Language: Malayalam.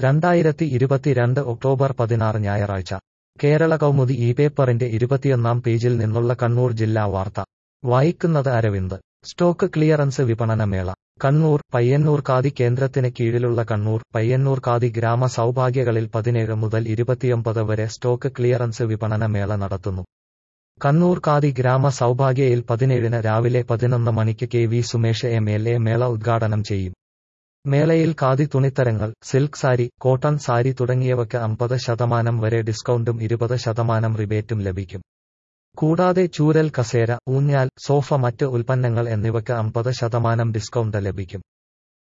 രണ്ടായിരത്തി ഇരുപത്തിരണ്ട് ഒക്ടോബർ പതിനാറ് ഞായറാഴ്ച കേരള കൗമുദി ഈ പേപ്പറിന്റെ ഇരുപത്തിയൊന്നാം പേജിൽ നിന്നുള്ള കണ്ണൂർ ജില്ലാ വാർത്ത വായിക്കുന്നത് അരവിന്ദ് സ്റ്റോക്ക് ക്ലിയറൻസ് വിപണനമേള കണ്ണൂർ പയ്യന്നൂർ ഖാദി കേന്ദ്രത്തിന് കീഴിലുള്ള കണ്ണൂർ പയ്യന്നൂർ ഖാദി ഗ്രാമ സൗഭാഗ്യകളിൽ പതിനേഴ് മുതൽ ഇരുപത്തിയൊമ്പത് വരെ സ്റ്റോക്ക് ക്ലിയറൻസ് വിപണന മേള നടത്തുന്നു കണ്ണൂർ ഖാദി ഗ്രാമ സൗഭാഗ്യയിൽ പതിനേഴിന് രാവിലെ പതിനൊന്ന് മണിക്ക് K V Sumesh M L A മേള ഉദ്ഘാടനം ചെയ്യും മേളയിൽ ഖാദി തുണിത്തരങ്ങൾ സിൽക്ക് സാരി കോട്ടൺ സാരി തുടങ്ങിയവയ്ക്ക് അമ്പത് ശതമാനം വരെ ഡിസ്കൗണ്ടും ഇരുപത് ശതമാനം റിബേറ്റും ലഭിക്കും കൂടാതെ ചൂരൽ കസേര ഊഞ്ഞാൽ സോഫ മറ്റ് ഉൽപ്പന്നങ്ങൾ എന്നിവയ്ക്ക് അമ്പത് ശതമാനം ഡിസ്കൗണ്ട് ലഭിക്കും